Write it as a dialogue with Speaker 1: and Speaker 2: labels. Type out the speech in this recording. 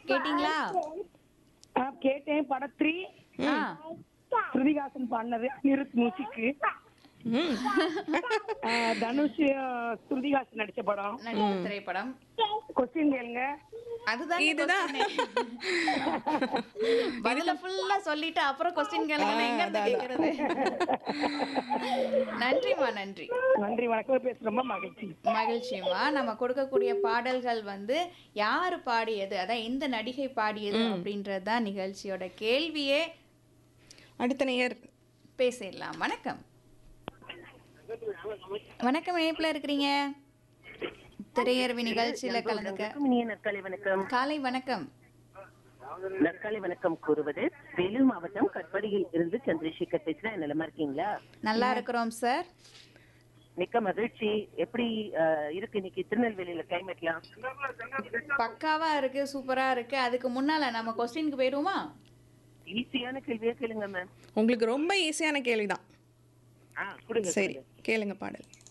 Speaker 1: கேட்டிங்களா
Speaker 2: ஆ, கேட்டேன் படத்ரி
Speaker 1: ஆ
Speaker 2: ஸ்ருதிகாசன் பாடினது அனிருத் மியூசிக்கு
Speaker 3: ம்
Speaker 2: தனுஷ் ஆ, ஸ்ருதிகாசன் நடிச்ச படம்
Speaker 1: நடித்த திரைப்படம்
Speaker 2: கொஸ்டின் கேளுங்க
Speaker 1: அதுதான்
Speaker 3: இதுதான்.
Speaker 1: பதில ஃபுல்லா சொல்லிட்டு அப்புறம் கொஸ்டின் கேளுங்க எங்க இருந்து கேக்குறது நன்றிமா நன்றி
Speaker 2: நன்றி வணக்கம் பேச ரொம்ப மகிழ்ச்சி
Speaker 1: மகிழ்ச்சிமா நம்ம கொடுக்கக்கூடிய பாடல்கள் வந்து யாரு பாடியது அதான் எந்த நடிகை பாடியது அப்படின்றது தான் நிகழ்ச்சியோட கேள்வியே
Speaker 3: அடுத்த நேயர்
Speaker 1: பேசிடலாம் வணக்கம் வணக்கம் இணைப்புல இருக்கிறீங்க திரையரவி நிகழ்ச்சியில கலந்துக்க
Speaker 4: வணக்கம், இனிய நற்காலை வணக்கம்
Speaker 1: காலை வணக்கம்
Speaker 4: நற்காலை வணக்கம் கூறுவது வேலூர் மாவட்டம் கட்படியில் இருந்து சந்திரசேகர் பேசுறேன் நிலமா இருக்கீங்களா
Speaker 1: நல்லா இருக்கிறோம் சார்
Speaker 4: மிக்க மகிழ்ச்சி எப்படி அஹ், இருக்கு இன்னைக்கு திருநெல்வேலியில கிளைமேட்லாம்
Speaker 1: பக்காவா இருக்கு சூப்பரா இருக்கு அதுக்கு முன்னால நம்ம கொஸ்டினுக்கு போயிருவோமா
Speaker 4: ஈஸியான கேள்வியா கேளுங்க மேம்
Speaker 3: உங்களுக்கு ரொம்ப ஈஸியான கேள்விதான்
Speaker 4: ஆ கொடுங்க
Speaker 3: சரி கேளுங்க பாடல்